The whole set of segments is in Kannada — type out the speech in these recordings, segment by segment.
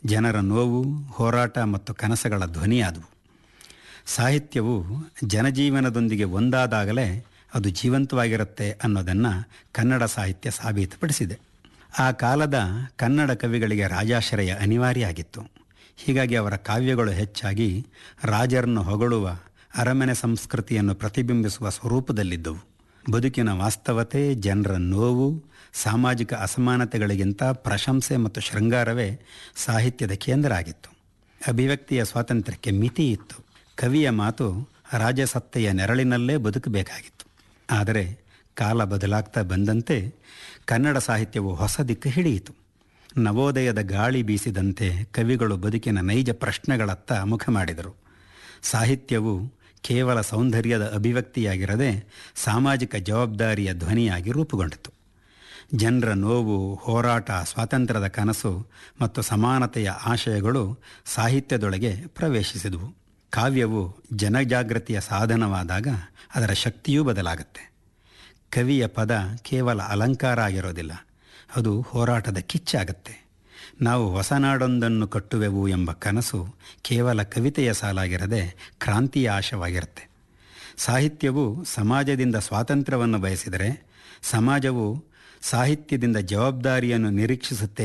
ಜನರ ನೋವು ಹೋರಾಟ ಮತ್ತು ಕನಸುಗಳ ಧ್ವನಿಯಾದವು ಸಾಹಿತ್ಯವು ಜನಜೀವನದೊಂದಿಗೆ ಒಂದಾದಾಗಲೇ ಅದು ಜೀವಂತವಾಗಿರುತ್ತೆ ಅನ್ನೋದನ್ನು ಕನ್ನಡ ಸಾಹಿತ್ಯ ಸಾಬೀತುಪಡಿಸಿದೆ ಆ ಕಾಲದ ಕನ್ನಡ ಕವಿಗಳಿಗೆ ರಾಜಾಶ್ರಯ ಅನಿವಾರ್ಯ ಆಗಿತ್ತು ಹೀಗಾಗಿ ಅವರ ಕಾವ್ಯಗಳು ಹೆಚ್ಚಾಗಿ ರಾಜರನ್ನು ಹೊಗಳುವ ಅರಮನೆ ಸಂಸ್ಕೃತಿಯನ್ನು ಪ್ರತಿಬಿಂಬಿಸುವ ಸ್ವರೂಪದಲ್ಲಿದ್ದವು ಬದುಕಿನ ವಾಸ್ತವತೆ ಜನರ ನೋವು ಸಾಮಾಜಿಕ ಅಸಮಾನತೆಗಳಿಗಿಂತ ಪ್ರಶಂಸೆ ಮತ್ತು ಶೃಂಗಾರವೇ ಸಾಹಿತ್ಯದ ಕೇಂದ್ರ ಆಗಿತ್ತು ಅಭಿವ್ಯಕ್ತಿಯ ಸ್ವಾತಂತ್ರ್ಯಕ್ಕೆ ಮಿತಿ ಇತ್ತು ಕವಿಯ ಮಾತು ರಾಜಸತ್ತೆಯ ನೆರಳಿನಲ್ಲೇ ಬದುಕಬೇಕಾಗಿತ್ತು ಆದರೆ ಕಾಲ ಬದಲಾಗ್ತಾ ಬಂದಂತೆ ಕನ್ನಡ ಸಾಹಿತ್ಯವು ಹೊಸ ದಿಕ್ಕು ಹಿಡಿಯಿತು ನವೋದಯದ ಗಾಳಿ ಬೀಸಿದಂತೆ ಕವಿಗಳು ಬದುಕಿನ ನೈಜ ಪ್ರಶ್ನೆಗಳತ್ತ ಮುಖ ಮಾಡಿದರು ಸಾಹಿತ್ಯವು ಕೇವಲ ಸೌಂದರ್ಯದ ಅಭಿವ್ಯಕ್ತಿಯಾಗಿರದೆ ಸಾಮಾಜಿಕ ಜವಾಬ್ದಾರಿಯ ಧ್ವನಿಯಾಗಿ ರೂಪುಗೊಂಡಿತು ಜನರ ನೋವು ಹೋರಾಟ ಸ್ವಾತಂತ್ರ್ಯದ ಕನಸು ಮತ್ತು ಸಮಾನತೆಯ ಆಶಯಗಳು ಸಾಹಿತ್ಯದೊಳಗೆ ಪ್ರವೇಶಿಸಿದವು ಕಾವ್ಯವು ಜನಜಾಗೃತಿಯ ಸಾಧನವಾದಾಗ ಅದರ ಶಕ್ತಿಯೂ ಬದಲಾಗುತ್ತೆ ಕವಿಯ ಪದ ಕೇವಲ ಅಲಂಕಾರ ಆಗಿರೋದಿಲ್ಲ ಅದು ಹೋರಾಟದ ಕಿಚ್ಚಾಗತ್ತೆ ನಾವು ಹೊಸನಾಡೊಂದನ್ನು ಕಟ್ಟುವೆವು ಎಂಬ ಕನಸು ಕೇವಲ ಕವಿತೆಯ ಸಾಲಾಗಿರದೆ ಕ್ರಾಂತಿಯ ಆಶವಾಗಿರುತ್ತೆ ಸಾಹಿತ್ಯವು ಸಮಾಜದಿಂದ ಸ್ವಾತಂತ್ರ್ಯವನ್ನು ಬಯಸಿದರೆ ಸಮಾಜವು ಸಾಹಿತ್ಯದಿಂದ ಜವಾಬ್ದಾರಿಯನ್ನು ನಿರೀಕ್ಷಿಸುತ್ತೆ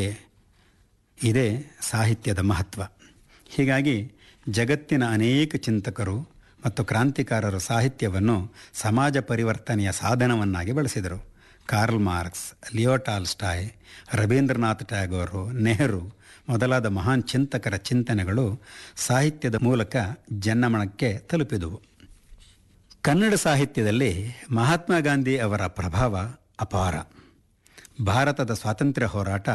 ಇದೇ ಸಾಹಿತ್ಯದ ಮಹತ್ವ ಹೀಗಾಗಿ ಜಗತ್ತಿನ ಅನೇಕ ಚಿಂತಕರು ಮತ್ತು ಕ್ರಾಂತಿಕಾರರು ಸಾಹಿತ್ಯವನ್ನು ಸಮಾಜ ಪರಿವರ್ತನೆಯ ಸಾಧನವನ್ನಾಗಿ ಬಳಸಿದರು Karl Marx Leo Tolstoy Rabindranath Tagore Nehru ಮೊದಲಾದ ಮಹಾನ್ ಚಿಂತಕರ ಚಿಂತನೆಗಳು ಸಾಹಿತ್ಯದ ಮೂಲಕ ಜನಮನಕ್ಕೆ ತಲುಪಿದುವು ಕನ್ನಡ ಸಾಹಿತ್ಯದಲ್ಲಿ ಮಹಾತ್ಮ ಗಾಂಧಿ ಅವರ ಪ್ರಭಾವ ಅಪಾರ ಭಾರತದ ಸ್ವಾತಂತ್ರ್ಯ ಹೋರಾಟ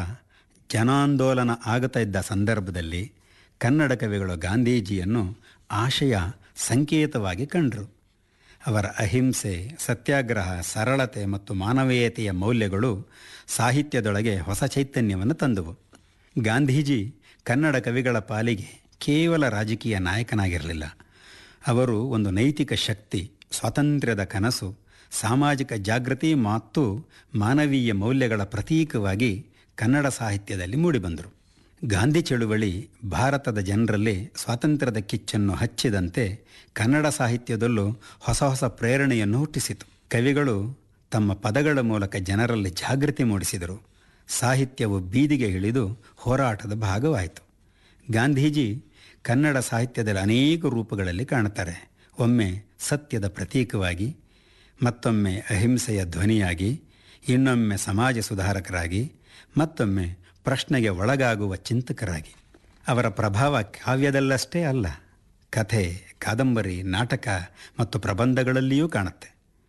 ಜನಾಂದೋಲನ ಆಗುತ್ತಾ ಇದ್ದ ಸಂದರ್ಭದಲ್ಲಿ ಕನ್ನಡ ಕವಿಗಳು ಗಾಂಧೀಜಿಯನ್ನು ಆಶಯ ಸಂಕೇತವಾಗಿ ಕಂಡರು ಅವರ ಅಹಿಂಸೆ ಸತ್ಯಾಗ್ರಹ ಸರಳತೆ ಮತ್ತು ಮಾನವೀಯತೆಯ ಮೌಲ್ಯಗಳು ಸಾಹಿತ್ಯದೊಳಗೆ ಹೊಸ ಚೈತನ್ಯವನ್ನು ತಂದವು ಗಾಂಧೀಜಿ ಕನ್ನಡ ಕವಿಗಳ ಪಾಲಿಗೆ ಕೇವಲ ರಾಜಕೀಯ ನಾಯಕನಾಗಿರಲಿಲ್ಲ ಅವರು ಒಂದು ನೈತಿಕ ಶಕ್ತಿ ಸ್ವಾತಂತ್ರ್ಯದ ಕನಸು ಸಾಮಾಜಿಕ ಜಾಗೃತಿ ಮತ್ತು ಮಾನವೀಯ ಮೌಲ್ಯಗಳ ಪ್ರತೀಕವಾಗಿ ಕನ್ನಡ ಸಾಹಿತ್ಯದಲ್ಲಿ ಮೂಡಿಬಂದರು ಗಾಂಧಿ ಚಳುವಳಿ ಭಾರತದ ಜನರಲ್ಲಿ ಸ್ವಾತಂತ್ರ್ಯದ ಕಿಚ್ಚನ್ನು ಹಚ್ಚಿದಂತೆ ಕನ್ನಡ ಸಾಹಿತ್ಯದಲ್ಲೂ ಹೊಸ ಹೊಸ ಪ್ರೇರಣೆಯನ್ನು ಹುಟ್ಟಿಸಿತು ಕವಿಗಳು ತಮ್ಮ ಪದಗಳ ಮೂಲಕ ಜನರಲ್ಲಿ ಜಾಗೃತಿ ಮೂಡಿಸಿದರು ಸಾಹಿತ್ಯವು ಬೀದಿಗೆ ಇಳಿದು ಹೋರಾಟದ ಭಾಗವಾಯಿತು ಗಾಂಧೀಜಿ ಕನ್ನಡ ಸಾಹಿತ್ಯದಲ್ಲಿ ಅನೇಕ ರೂಪಗಳಲ್ಲಿ ಕಾಣುತ್ತಾರೆ ಒಮ್ಮೆ ಸತ್ಯದ ಪ್ರತೀಕವಾಗಿ ಮತ್ತೊಮ್ಮೆ ಅಹಿಂಸೆಯ ಧ್ವನಿಯಾಗಿ ಇನ್ನೊಮ್ಮೆ ಸಮಾಜ ಸುಧಾರಕರಾಗಿ ಮತ್ತೊಮ್ಮೆ ಪ್ರಶ್ನೆಗೆ ಒಳಗಾಗುವ ಚಿಂತಕರಾಗಿ ಅವರ ಪ್ರಭಾವ ಕಾವ್ಯದಲ್ಲಷ್ಟೇ ಅಲ್ಲ ಕಥೆ ಕಾದಂಬರಿ ನಾಟಕ ಮತ್ತು ಪ್ರಬಂಧಗಳಲ್ಲಿಯೂ ಕಾಣುತ್ತೆ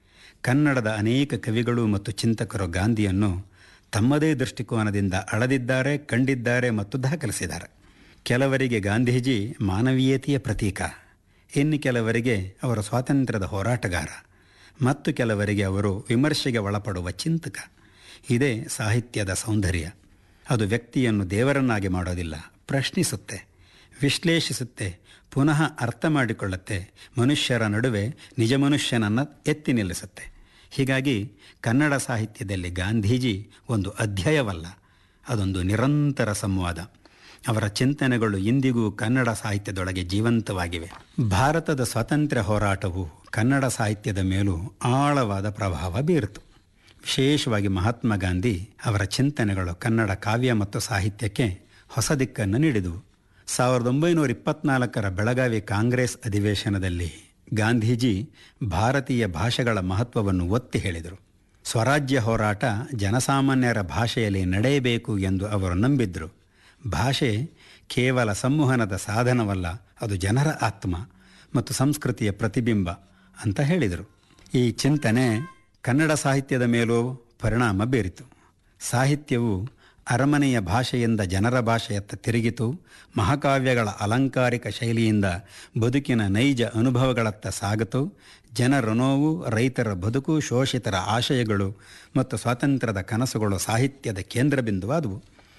ಕನ್ನಡದ ಅನೇಕ ಕವಿಗಳು ಮತ್ತು ಚಿಂತಕರು ಗಾಂಧಿಯನ್ನು ತಮ್ಮದೇ ದೃಷ್ಟಿಕೋನದಿಂದ ಅಳದಿದ್ದಾರೆ ಕಂಡಿದ್ದಾರೆ ಮತ್ತು ದಾಖಲಿಸಿದ್ದಾರೆ ಕೆಲವರಿಗೆ ಗಾಂಧೀಜಿ ಮಾನವೀಯತೆಯ ಪ್ರತೀಕ ಇನ್ನು ಕೆಲವರಿಗೆ ಅವರು ಸ್ವಾತಂತ್ರ್ಯದ ಹೋರಾಟಗಾರ ಮತ್ತು ಕೆಲವರಿಗೆ ಅವರು ವಿಮರ್ಶೆಗೆ ಒಳಪಡುವ ಚಿಂತಕ ಇದೇ ಸಾಹಿತ್ಯದ ಸೌಂದರ್ಯ ಅದು ವ್ಯಕ್ತಿಯನ್ನು ದೇವರನ್ನಾಗಿ ಮಾಡೋದಿಲ್ಲ ಪ್ರಶ್ನಿಸುತ್ತೆ ವಿಶ್ಲೇಷಿಸುತ್ತೆ ಪುನಃ ಅರ್ಥ ಮಾಡಿಕೊಳ್ಳುತ್ತೆ ಮನುಷ್ಯರ ನಡುವೆ ನಿಜ ಮನುಷ್ಯನನ್ನು ಎತ್ತಿ ನಿಲ್ಲಿಸುತ್ತೆ ಹೀಗಾಗಿ ಕನ್ನಡ ಸಾಹಿತ್ಯದಲ್ಲಿ ಗಾಂಧೀಜಿ ಒಂದು ಅಧ್ಯಾಯವಲ್ಲ ಅದೊಂದು ನಿರಂತರ ಸಂವಾದ ಅವರ ಚಿಂತನೆಗಳು ಇಂದಿಗೂ ಕನ್ನಡ ಸಾಹಿತ್ಯದೊಳಗೆ ಜೀವಂತವಾಗಿವೆ ಭಾರತದ ಸ್ವಾತಂತ್ರ್ಯ ಹೋರಾಟವು ಕನ್ನಡ ಸಾಹಿತ್ಯದ ಮೇಲೂ ಆಳವಾದ ಪ್ರಭಾವ ಬೀರಿತು ವಿಶೇಷವಾಗಿ ಮಹಾತ್ಮ ಗಾಂಧಿ ಅವರ ಚಿಂತನೆಗಳು ಕನ್ನಡ ಕಾವ್ಯ ಮತ್ತು ಸಾಹಿತ್ಯಕ್ಕೆ ಹೊಸ ದಿಕ್ಕನ್ನು ನೀಡಿದವು ಸಾವಿರದ ಒಂಬೈನೂರ ಇಪ್ಪತ್ನಾಲ್ಕರ ಬೆಳಗಾವಿ ಕಾಂಗ್ರೆಸ್ ಅಧಿವೇಶನದಲ್ಲಿ ಗಾಂಧೀಜಿ ಭಾರತೀಯ ಭಾಷೆಗಳ ಮಹತ್ವವನ್ನು ಒತ್ತಿ ಹೇಳಿದರು ಸ್ವರಾಜ್ಯ ಹೋರಾಟ ಜನಸಾಮಾನ್ಯರ ಭಾಷೆಯಲ್ಲಿ ನಡೆಯಬೇಕು ಎಂದು ಅವರು ನಂಬಿದ್ರು ಭಾಷೆ ಕೇವಲ ಸಂವಹನದ ಸಾಧನವಲ್ಲ ಅದು ಜನರ ಆತ್ಮ ಮತ್ತು ಸಂಸ್ಕೃತಿಯ ಪ್ರತಿಬಿಂಬ ಅಂತ ಹೇಳಿದರು ಈ ಚಿಂತನೆ ಕನ್ನಡ ಸಾಹಿತ್ಯದ ಮೇಲೂ ಪರಿಣಾಮ ಬೀರಿತು ಸಾಹಿತ್ಯವು ಅರಮನೆಯ ಭಾಷೆಯಿಂದ ಜನರ ಭಾಷೆಯತ್ತ ತಿರುಗಿತು ಮಹಾಕಾವ್ಯಗಳ ಅಲಂಕಾರಿಕ ಶೈಲಿಯಿಂದ ಬದುಕಿನ ನೈಜ ಅನುಭವಗಳತ್ತ ಸಾಗಿತು ಜನರ ನೋವು ರೈತರ ಬದುಕು ಶೋಷಿತರ ಆಶಯಗಳು ಮತ್ತು ಸ್ವಾತಂತ್ರ್ಯದ ಕನಸುಗಳು ಸಾಹಿತ್ಯದ ಕೇಂದ್ರಬಿಂದುವಾದವು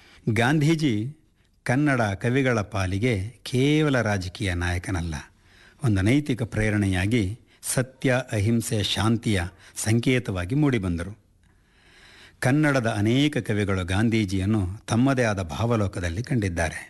ಗಾಂಧೀಜಿ ಕನ್ನಡ ಕವಿಗಳ ಪಾಲಿಗೆ ಕೇವಲ ರಾಜಕೀಯ ನಾಯಕನಲ್ಲ ಒಂದು ನೈತಿಕ ಪ್ರೇರಣೆಯಾಗಿ ಸತ್ಯ ಅಹಿಂಸೆ ಶಾಂತಿಯ ಸಂಕೇತವಾಗಿ ಮೂಡಿಬಂದರು ಕನ್ನಡದ ಅನೇಕ ಕವಿಗಳು ಗಾಂಧೀಜಿಯನ್ನು ತಮ್ಮದೇ ಆದ ಭಾವಲೋಕದಲ್ಲಿ ಕಂಡಿದ್ದಾರೆ